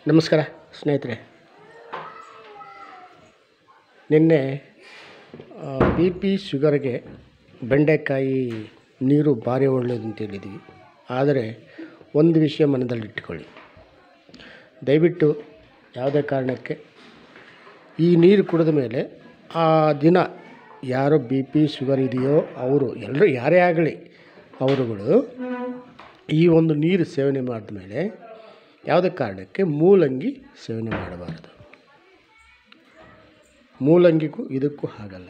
ನಮಸ್ಕಾರ ಸ್ನೇಹಿತರೆ ನಿನ್ನೆ ಬಿ ಪಿ ಶುಗರ್ಗೆ ಬೆಂಡೆಕಾಯಿ ನೀರು ಭಾರಿ ಒಳ್ಳೆಯದು ಅಂತ ಹೇಳಿದ್ವಿ ಆದರೆ ಒಂದು ವಿಷಯ ಮನದಲ್ಲಿಟ್ಟುಕೊಳ್ಳಿ ದಯವಿಟ್ಟು ಯಾವುದೇ ಕಾರಣಕ್ಕೆ ಈ ನೀರು ಕುಡಿದ ಮೇಲೆ ಆ ದಿನ ಯಾರು ಬಿ ಪಿ ಶುಗರ್ ಇದೆಯೋ ಅವರು ಎಲ್ಲರೂ ಯಾರೇ ಆಗಲಿ ಅವರುಗಳು ಈ ಒಂದು ನೀರು ಸೇವನೆ ಮಾಡಿದ ಮೇಲೆ ಯಾವುದೇ ಕಾರಣಕ್ಕೆ ಮೂಲಂಗಿ ಸೇವನೆ ಮಾಡಬಾರದು ಮೂಲಂಗಿಗೂ ಇದಕ್ಕೂ ಹಾಗಲ್ಲ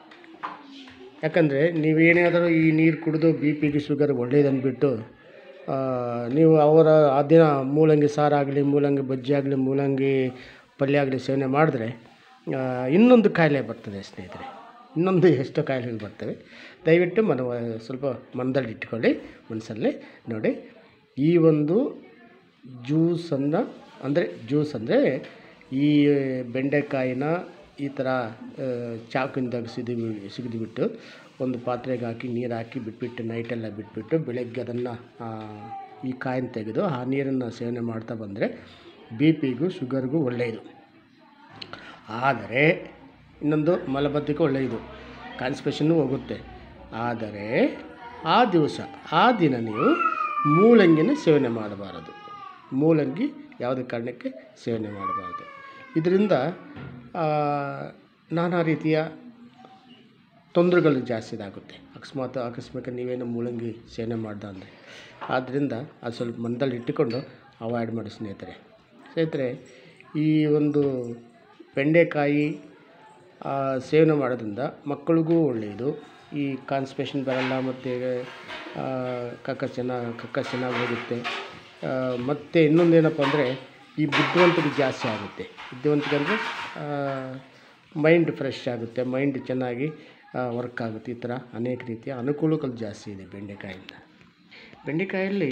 ಯಾಕಂದರೆ ನೀವೇನಾದರೂ ಈ ನೀರು ಕುಡಿದು ಬಿ ಪಿಗೆ ಶುಗರ್ ಒಳ್ಳೇದಂದ್ಬಿಟ್ಟು ನೀವು ಅವರ ಆ ದಿನ ಮೂಲಂಗಿ ಸಾರಾಗಲಿ ಮೂಲಂಗಿ ಬಜ್ಜಿ ಆಗಲಿ ಮೂಲಂಗಿ ಪಲ್ಯ ಆಗಲಿ ಸೇವನೆ ಮಾಡಿದ್ರೆ ಆ, ಇನ್ನೊಂದು ಕಾಯಿಲೆ ಬರ್ತದೆ ಸ್ನೇಹಿತರೆ ಇನ್ನೊಂದು ಎಷ್ಟೋ ಕಾಯಿಲೆಗಳು ಬರ್ತವೆ ದಯವಿಟ್ಟು ಮನ ಸ್ವಲ್ಪ ಮನದಲ್ಲಿ ಇಟ್ಕೊಳ್ಳಿ ಮನಸ್ಸಲ್ಲಿ ನೋಡಿ ಈ ಒಂದು ಜ್ಯೂಸನ್ನು ಅಂದರೆ ಜ್ಯೂಸ್ ಅಂದರೆ ಈ ಬೆಂಡೆಕಾಯಿನ ಈ ಥರ ಆ, ಚಾಕಿಂದಾಗ ಸಿದಿ ಸಿಗಿದ್ಬಿಟ್ಟು ಒಂದು ಪಾತ್ರೆಗೆ ಹಾಕಿ ನೀರು ಹಾಕಿ ಬಿಟ್ಬಿಟ್ಟು ನೈಟೆಲ್ಲ ಬಿಟ್ಬಿಟ್ಟು ಬೆಳಗ್ಗೆ ಅದನ್ನು ಈ ಕಾಯಿನ ತೆಗೆದು ಆ ನೀರನ್ನು ಸೇವನೆ ಮಾಡ್ತಾ ಬಂದರೆ ಬಿ ಪಿಗೂ ಶುಗರ್ಗೂ ಒಳ್ಳೆಯದು ಆದರೆ ಇನ್ನೊಂದು ಮಲಬದ್ಧಕ್ಕೆ ಒಳ್ಳೆಯದು ಕಾನ್ಸ್ಪೇಷನ್ನು ಹೋಗುತ್ತೆ ಆದರೆ ಆ ದಿವಸ ಆ ದಿನ ನೀವು ಮೂಲಂಗಿನ ಸೇವನೆ ಮಾಡಬಾರದು ಮೂಲಂಗಿ ಯಾವುದೇ ಕಾರಣಕ್ಕೆ ಸೇವನೆ ಮಾಡಬಾರದು ಇದರಿಂದ ಆ, ನಾನಾ ರೀತಿಯ ತೊಂದರೆಗಳು ಜಾಸ್ತಿ ಇದಾಗುತ್ತೆ ಅಕಸ್ಮಾತ್ ಆಕಸ್ಮಿಕ ನೀವೇನು ಮೂಲಂಗಿ ಸೇವನೆ ಮಾಡ್ದ ಅಂದರೆ ಆದ್ದರಿಂದ ಅದು ಸ್ವಲ್ಪ ಮನದಲ್ಲಿ ಇಟ್ಟುಕೊಂಡು ಅವಾಯ್ಡ್ ಮಾಡಿ ಸ್ನೇಹಿತರೆ ಸ್ನೇಹಿತರೆ ಈ ಒಂದು ಬೆಂಡೆಕಾಯಿ ಆ, ಸೇವನೆ ಮಾಡೋದ್ರಿಂದ ಮಕ್ಕಳಿಗೂ ಒಳ್ಳೆಯದು ಈ ಕಾನ್ಸ್ಪೇಷನ್ ಬರಲ್ಲ ಮತ್ತು ಕಕ್ಕ ಚೆನ್ನಾಗಿ ಕಕ್ಕ ಚೆನ್ನಾಗಿ ಹೋಗುತ್ತೆ ಆ, ಮತ್ತು ಇನ್ನೊಂದೇನಪ್ಪ ಅಂದರೆ ಈ ಬುದ್ಧಿವಂತಿಕೆ ಜಾಸ್ತಿ ಆಗುತ್ತೆ ಬುದ್ಧಿವಂತಿಕೆ ಅಂದರೆ ಮೈಂಡ್ ಫ್ರೆಶ್ ಆಗುತ್ತೆ ಮೈಂಡ್ ಚೆನ್ನಾಗಿ ವರ್ಕ್ ಆಗುತ್ತೆ ಈ ಥರ ಅನೇಕ ರೀತಿಯ ಅನುಕೂಲಗಳು ಜಾಸ್ತಿ ಇದೆ ಬೆಂಡೆಕಾಯಿಂದ ಬೆಂಡೆಕಾಯಲ್ಲಿ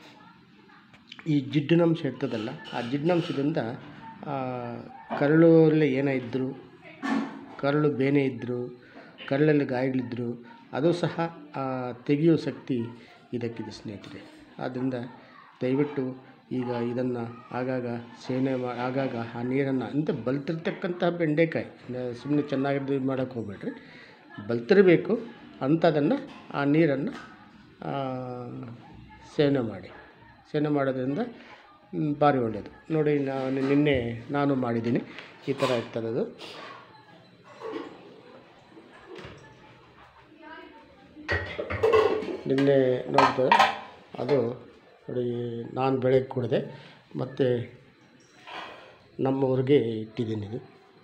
ಈ ಜಿಡ್ಡಿನಂಶ ಇರ್ತದಲ್ಲ ಆ ಜಿಡ್ಡಿನಂಶದಿಂದ ಆ, ಕರಳಲ್ಲಿ ಏನೇ ಇದ್ದರೂ ಕರಳು ಬೇನೆ ಇದ್ದರೂ ಕರಳಲ್ಲಿ ಗಾಯಗಳಿದ್ದರೂ ಅದು ಸಹ ಆ, ತೆಗೆಯೋ ಶಕ್ತಿ ಇದಕ್ಕಿದೆ ಸ್ನೇಹಿತರೆ ಆದ್ದರಿಂದ ದಯವಿಟ್ಟು ಈಗ ಇದನ್ನು ಆಗಾಗ ಸೇವನೆ ಮಾ ಆಗಾಗ ಆ ನೀರನ್ನು ಅಂತ ಬಲ್ತಿರ್ತಕ್ಕಂಥ ಬೆಂಡೆಕಾಯಿ ಸುಮ್ಮನೆ ಚೆನ್ನಾಗಿದ್ದು ಇದು ಮಾಡೋಕ್ಕೆ ಹೋಗ್ಬೇಡ್ರಿ ಬಲ್ತಿರಬೇಕು ಅಂಥದನ್ನು ಆ ನೀರನ್ನು ಆ, ಸೇವನೆ ಮಾಡಿ ಸೇವನೆ ಮಾಡೋದ್ರಿಂದ ಮ್, ಭಾರಿ ಒಳ್ಳೆಯದು ನೋಡಿ ನಾನು ನಿನ್ನೆ ನಾನು ಮಾಡಿದ್ದೀನಿ ಈ ಥರ ಇರ್ತದದು ನಿನ್ನೆ ನೋಡಿದೆ ಅದು ನೋಡಿ ನಾನು ಬೆಳಗ್ಗೆ ಕುಡಿದೆ ಮತ್ತು ನಮ್ಮವ್ರಿಗೆ ಇಟ್ಟಿದ್ದೀನಿ ಇದು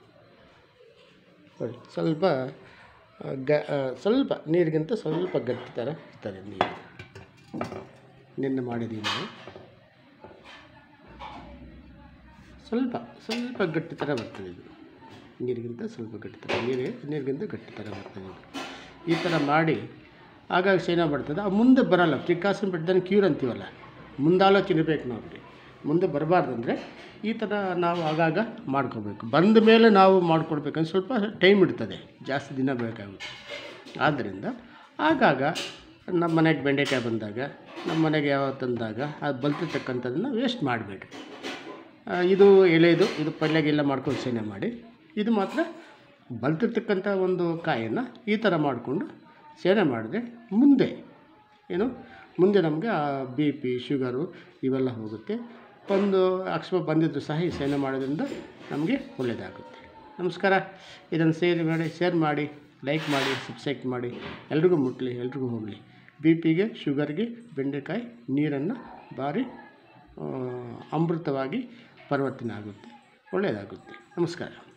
ನೋಡಿ ಸ್ವಲ್ಪ ಆ, ಗ ಆ, ಸ್ವಲ್ಪ ನೀರಿಗಿಂತ ಸ್ವಲ್ಪ ಗಟ್ಟಿ ಥರ ಇರ್ತದೆ ನೀರು ನಿನ್ನೆ ಮಾಡಿದ್ದೀನಿ ನಾನು. ಸ್ವಲ್ಪ ಸ್ವಲ್ಪ ಗಟ್ಟಿ ಥರ ಬರ್ತದೆ ಇದು ನೀರಿಗಿಂತ ಸ್ವಲ್ಪ ಗಟ್ಟಿ ಥರ ನೀರಿಗೆ ನೀರಿಗಿಂತ ಗಟ್ಟಿ ಥರ ಬರ್ತದೆ ಇದು ಈ ಥರ ಮಾಡಿ ಆಗಾಗ ಸೇವನೆ ಮಾಡ್ತದೆ ಆ ಮುಂದೆ ಬರಲ್ಲ ಪ್ರಿಕಾಷನ್ ಬಿಟ್ಟದನ್ನು ಕ್ಯೂರ್ ಅಂತೀವಲ್ಲ ಮುಂದಾಲೋಚನೆ ಬೇಕು ನೋಡ್ರಿ ಮುಂದೆ ಬರಬಾರ್ದಂದ್ರೆ ಈ ಥರ ನಾವು ಆಗಾಗ ಮಾಡ್ಕೋಬೇಕು ಬಂದ ಮೇಲೆ ನಾವು ಮಾಡ್ಕೊಡ್ಬೇಕಂದ್ರೆ ಸ್ವಲ್ಪ ಟೈಮ್ ಇಡ್ತದೆ ಜಾಸ್ತಿ ದಿನ ಬೇಕಾಗುತ್ತೆ ಆದ್ದರಿಂದ ಆಗಾಗ ನಮ್ಮ ಮನೆಗೆ ಬೆಂಡೆಕಾಯಿ ಬಂದಾಗ ನಮ್ಮ ಮನೆಗೆ ಯಾವ ತಂದಾಗ ಅದು ಬಲ್ತಿರ್ತಕ್ಕಂಥದ್ದನ್ನು ವೇಸ್ಟ್ ಮಾಡಬೇಡ್ರಿ ಆ, ಇದು ಎಲೆದು ಇದು ಪಲ್ಯಗೆಲ್ಲ ಮಾಡ್ಕೊಂಡು ಸೇವನೆ ಮಾಡಿ ಇದು ಮಾತ್ರ ಬಲ್ತಿರ್ತಕ್ಕಂಥ ಒಂದು ಕಾಯನ್ನು ಈ ಥರ ಮಾಡಿಕೊಂಡು ಸೇವನೆ ಮಾಡಿದ್ರೆ ಮುಂದೆ ಏನು ಮುಂದೆ ನಮಗೆ ಬಿ ಪಿ ಶುಗರು ಇವೆಲ್ಲ ಹೋಗುತ್ತೆ ಬಂದು ಅಕಸ್ಮಾತ್ ಬಂದಿದ್ದು ಸಹ ಈ ಸೇವನೆ ಮಾಡೋದ್ರಿಂದ ನಮಗೆ ಒಳ್ಳೆಯದಾಗುತ್ತೆ ನಮಸ್ಕಾರ ಇದನ್ನು ಸೇರ್ ಮಾಡಿ ಶೇರ್ ಮಾಡಿ ಲೈಕ್ ಮಾಡಿ ಸಬ್ಸ್ಕ್ರೈಬ್ ಮಾಡಿ ಎಲ್ರಿಗೂ ಮುಟ್ಟಲಿ ಎಲ್ರಿಗೂ ಹೋಗಲಿ ಬಿ ಪಿಗೆ ಶುಗರ್ಗೆ ಬೆಂಡೆಕಾಯಿ ನೀರನ್ನು ಭಾರಿ ಆ, ಅಮೃತವಾಗಿ ಪರಿವರ್ತನೆ ಆಗುತ್ತೆ ಒಳ್ಳೆಯದಾಗುತ್ತೆ ನಮಸ್ಕಾರ